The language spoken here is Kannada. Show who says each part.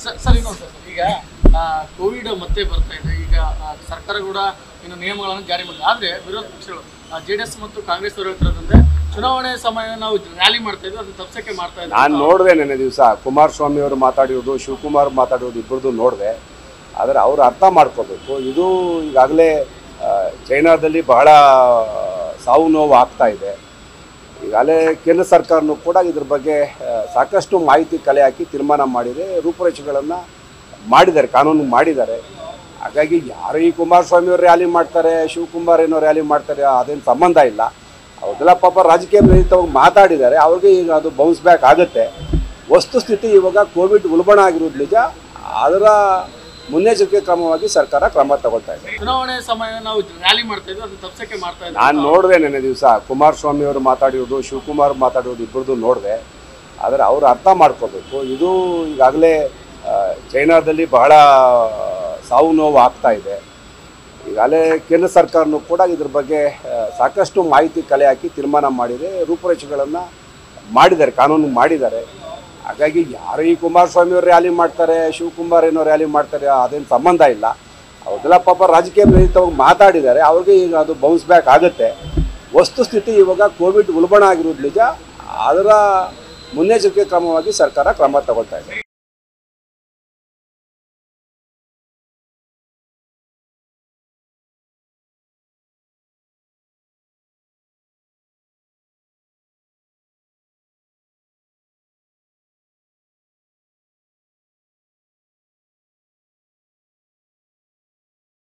Speaker 1: ಸರ್ ಸರ್ ಇನ್ನೊಂದು ಸರ್ ಈಗ ಕೋವಿಡ್ ಮತ್ತೆ ಬರ್ತಾ ಇದೆ ಈಗ ಆ, ಸರ್ಕಾರ ಕೂಡ ಇನ್ನು ನಿಯಮಗಳನ್ನು ಜಾರಿ ಮಾಡಿದೆ ಆದ್ರೆ ವಿರೋಧ ಪಕ್ಷಗಳು ಜೆ ಡಿ ಎಸ್ ಮತ್ತು ಕಾಂಗ್ರೆಸ್ ಅವರು ಹೇಳ್ತಿರೋದಂದ್ರೆ ಚುನಾವಣೆ ಸಮಯ ನಾವು ರ್ಯಾಲಿ ಮಾಡ್ತಾ ಇದ್ವಿ ಅದನ್ನ ತಪ್ಸಕ್ಕೆ ಮಾಡ್ತಾ ಇದ್ವಿ
Speaker 2: ನಾನು ನೋಡಿದೆ ನೆನ್ನೆ ದಿವಸ ಕುಮಾರಸ್ವಾಮಿ ಅವರು ಮಾತಾಡಿರೋದು ಶಿವಕುಮಾರ್ ಮಾತಾಡಿರೋದು ಇಬ್ಬರದು ನೋಡಿದೆ ಆದರೆ ಅವರು ಅರ್ಥ ಮಾಡ್ಕೋಬೇಕು ಇದು ಈಗಾಗಲೇ ಆ, ಚೈನಾದಲ್ಲಿ ಬಹಳ ಸಾವು ನೋವು ಆಗ್ತಾ ಇದೆ ಈಗಾಗಲೇ ಕೇಂದ್ರ ಸರ್ಕಾರನೂ ಕೂಡ ಇದ್ರ ಬಗ್ಗೆ ಆ, ಸಾಕಷ್ಟು ಮಾಹಿತಿ ಕಲೆ ಹಾಕಿ ತೀರ್ಮಾನ ಮಾಡಿದೆ ರೂಪುರೇಷೆಗಳನ್ನು ಮಾಡಿದ್ದಾರೆ ಕಾನೂನು ಮಾಡಿದ್ದಾರೆ ಹಾಗಾಗಿ ಯಾರು ಈ ಕುಮಾರಸ್ವಾಮಿ ಅವರು ರ್ಯಾಲಿ ಮಾಡ್ತಾರೆ ಶಿವಕುಮಾರ್ ಏನೋ ರ್ಯಾಲಿ ಮಾಡ್ತಾರೆ ಅದೇನು ಸಂಬಂಧ ಇಲ್ಲ ಅವ್ರಿಗೆಲ್ಲ ಪಾಪ ರಾಜಕೀಯ ಪ್ರೇರಿತವಾಗಿ ಮಾತಾಡಿದ್ದಾರೆ ಅವ್ರಿಗೆ ಈಗ ಅದು ಬೌನ್ಸ್ ಬ್ಯಾಕ್ ಆಗುತ್ತೆ ವಸ್ತುಸ್ಥಿತಿ ಇವಾಗ ಕೋವಿಡ್ ಉಲ್ಬಣ ಆಗಿರೋದು ನಿಜ ಅದರ ಮುನ್ನೆಚ್ಚರಿಕೆ ಕ್ರಮವಾಗಿ ಸರ್ಕಾರ ಕ್ರಮ ತಗೊಳ್ತಾ ಇದೆ
Speaker 1: ಚುನಾವಣೆ ಸಮಯ ನಾವು ರ್ಯಾಲಿ ಮಾಡ್ತಾ ಇದ್ವಿ ಅದನ್ನ ತಪ್ಸಕ್ಕೆ ಮಾಡ್ತಾ ಇದ್ವಿ
Speaker 2: ನಾನು ನೋಡಿದೆ ನೆನ್ನೆ ದಿವಸ ಕುಮಾರಸ್ವಾಮಿ ಅವರು ಮಾತಾಡಿರೋದು ಶಿವಕುಮಾರ್ ಮಾತಾಡಿರೋದು ಇಬ್ಬರದು ನೋಡಿದೆ ಆದರೆ ಅವರು ಅರ್ಥ ಮಾಡ್ಕೋಬೇಕು ಇದು ಈಗಾಗಲೇ ಆ, ಚೈನಾದಲ್ಲಿ ಬಹಳ ಸಾವು ನೋವು ಆಗ್ತಾ ಇದೆ ಈಗಾಗಲೇ ಕೇಂದ್ರ ಸರ್ಕಾರನೂ ಕೂಡ ಇದ್ರ ಬಗ್ಗೆ ಆ, ಸಾಕಷ್ಟು ಮಾಹಿತಿ ಕಲೆ ಹಾಕಿ ತೀರ್ಮಾನ ಮಾಡಿದೆ ರೂಪುರೇಷೆಗಳನ್ನು ಮಾಡಿದ್ದಾರೆ ಕಾನೂನು ಮಾಡಿದ್ದಾರೆ ಹಾಗಾಗಿ ಯಾರು ಈ ಕುಮಾರಸ್ವಾಮಿ ಅವರು ರ್ಯಾಲಿ ಮಾಡ್ತಾರೆ ಶಿವಕುಮಾರ್ ಏನೋ ರ್ಯಾಲಿ ಮಾಡ್ತಾರೆ ಅದೇನು ಸಂಬಂಧ ಇಲ್ಲ ಅವ್ರಿಗೆಲ್ಲ ಪಾಪ ರಾಜಕೀಯ ಪ್ರೇರಿತವಾಗಿ ಮಾತಾಡಿದ್ದಾರೆ ಅವ್ರಿಗೆ ಈಗ ಅದು ಬೌನ್ಸ್ ಬ್ಯಾಕ್ ಆಗುತ್ತೆ ವಸ್ತುಸ್ಥಿತಿ ಇವಾಗ ಕೋವಿಡ್ ಉಲ್ಬಣ ಆಗಿರೋದು ನಿಜ ಅದರ ಮುನ್ನೆಚ್ಚರಿಕೆ ಕ್ರಮವಾಗಿ ಸರ್ಕಾರ ಕ್ರಮ ತಗೊಳ್ತಾ ಇದೆ